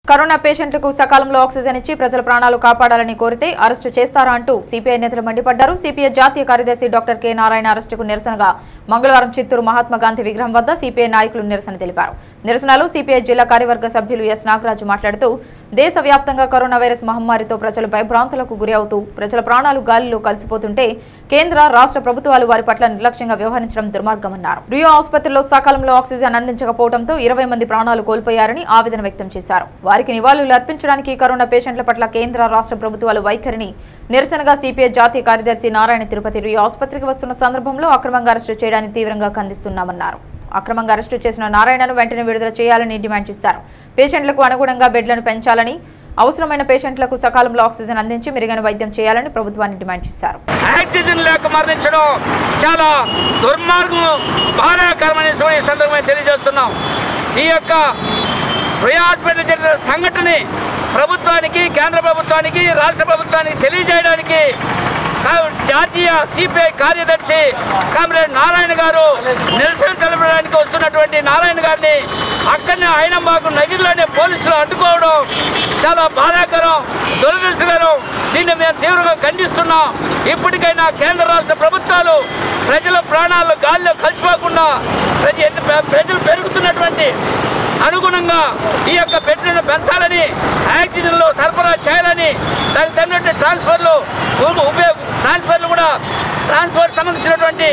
corona పేషెంట్లకు సకాలంలో oxygen ఇచ్చి ప్రజల ప్రాణాలు కాపాడాలని కోరితే అరెస్టు చేస్తారా అంటూ సిపిఐ నేతలు మండిపడ్డారు సిపిఐ జాతీయ కార్యదర్శి డాక్టర్ కె నారాయణ అరెస్టుకు నిరసనగా మంగళవారం చిత్తూరు మహాత్మా గాంధీ విగ్రహం వద్ద సిపిఐ నాయకులు నిరసన తెలిపారు నిరసనలో సిపిఐ జిల్లా కార్యవర్గ సభ్యులు ఎస్ నాగరాజు మాట్లాడుతూ దేశవ్యాప్తంగా కరోనా వైరస్ మహమ్మారితో ప్రజలు భయభ్రాంతులకు గురి అవుతూ ప్రజల ప్రాణాలు గాలిలో కలిసిపోతుంటే కేంద్ర రాష్ట్ర ప్రభుత్వాలు వారి పట్ల నిర్లక్ష్యంగా వ్యవహరించడం దుర్మార్గమన్నారు రియో ఆసుపత్రిలో సకాలంలో ఆక్సిజన్ అందించకపోవడంతో ఇరవై మంది ప్రాణాలు కోల్పోయారని ఆవేదన వ్యక్తం చేశారు వారికి నివాళులు అర్పించడానికి కరోనా పేషెంట్ల పట్ల కేంద్ర రాష్ట్ర ప్రభుత్వాల వైఖరిని నిరసనగా సిపిఐ జాతీయ కార్యదర్శి నారాయణ తిరుపతి రియో ఆసుపత్రికి వస్తున్న సందర్భంలో అక్రమంగా అరెస్టు చేయడాన్ని తీవ్రంగా ఖండిస్తున్నామన్నారు అక్రమంగా అరెస్టు చేసిన నారాయణను వెంటనే విడుదల చేయాలని డిమాండ్ చేశారు పేషెంట్లకు అనుగుణంగా బెడ్లను పెంచాలని అవసరమైన పేషెంట్లకు సకాలంలో ఆక్సిజన్ అందించి మెరుగైన వైద్యం చేయాలని ప్రభుత్వాన్ని డిమాండ్ చేశారు ఆక్సిజన్ లేక మరణించడం చాలా దుర్మార్గం బాధాకరమని ఈ సందర్భంగా తెలియజేస్తున్నాం ఈ యొక్క రుయా హాస్పిటల్ జరిగిన సంఘటనని ప్రభుత్వానికి కేంద్ర ప్రభుత్వానికి రాష్ట్ర ప్రభుత్వానికి తెలియజేయడానికి కా- జాతీయ సిపిఐ కార్యదర్శి కామ్రేడ్ నారాయణ గారు నిరసన తెలపడానికి వస్తున్నటువంటి నారాయణ గారిని అక్కడనే ఆయన మాకు నగిరిలోనే పోలీసులు అడ్డుకోవడం చాలా బాధాకరం దురదృష్టకరం దీన్ని మేము తీవ్రంగా ఖండిస్తున్నాం ఇప్పటికైనా కేంద్ర రాష్ట్ర ప్రభుత్వాలు ప్రజల ప్రాణాలు గాల్లో కలిసిపోకుండా ప్రజ ప్రజలు పెరుగుతున్నటువంటి అనుగుణంగా ఈ యొక్క బెడ్లను పెంచాలని ఆక్సిజన్లో సరఫరా చేయాలని దానికి తగినట్టు ట్రాన్స్ఫర్లు ఉపయోగ ట్రాన్స్ఫర్లు కూడా ట్రాన్స్ఫర్ సంబంధించినటువంటి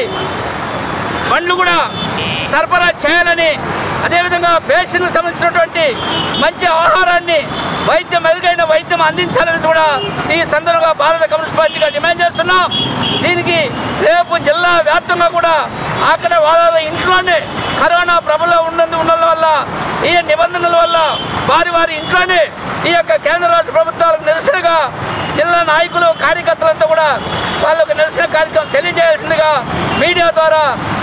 బండ్లు కూడా సరఫరా చేయాలని అదేవిధంగా పేషెంట్లకు సంబంధించినటువంటి మంచి ఆహారాన్ని వైద్యం మెరుగైన వైద్యం అందించాలని కూడా ఈ సందర్భంగా భారత కమ్యూనిస్ట్ పార్టీగా డిమాండ్ చేస్తున్నాం దీనికి రేపు జిల్లా వ్యాప్తంగా కూడా అక్కడ వాళ్ళ ఇంట్లోనే కరోనా ప్రభులో ఉన్నందు ఉండడం వల్ల ఈ నిబంధనల వల్ల వారి వారి ఇంట్లోనే ఈ యొక్క కేంద్ర రాష్ట్ర ప్రభుత్వాలకు నిరసనగా జిల్లా నాయకులు కార్యకర్తలంతా కూడా వాళ్ళకు నిరసన కార్యక్రమం తెలియజేయాల్సిందిగా మీడియా ద్వారా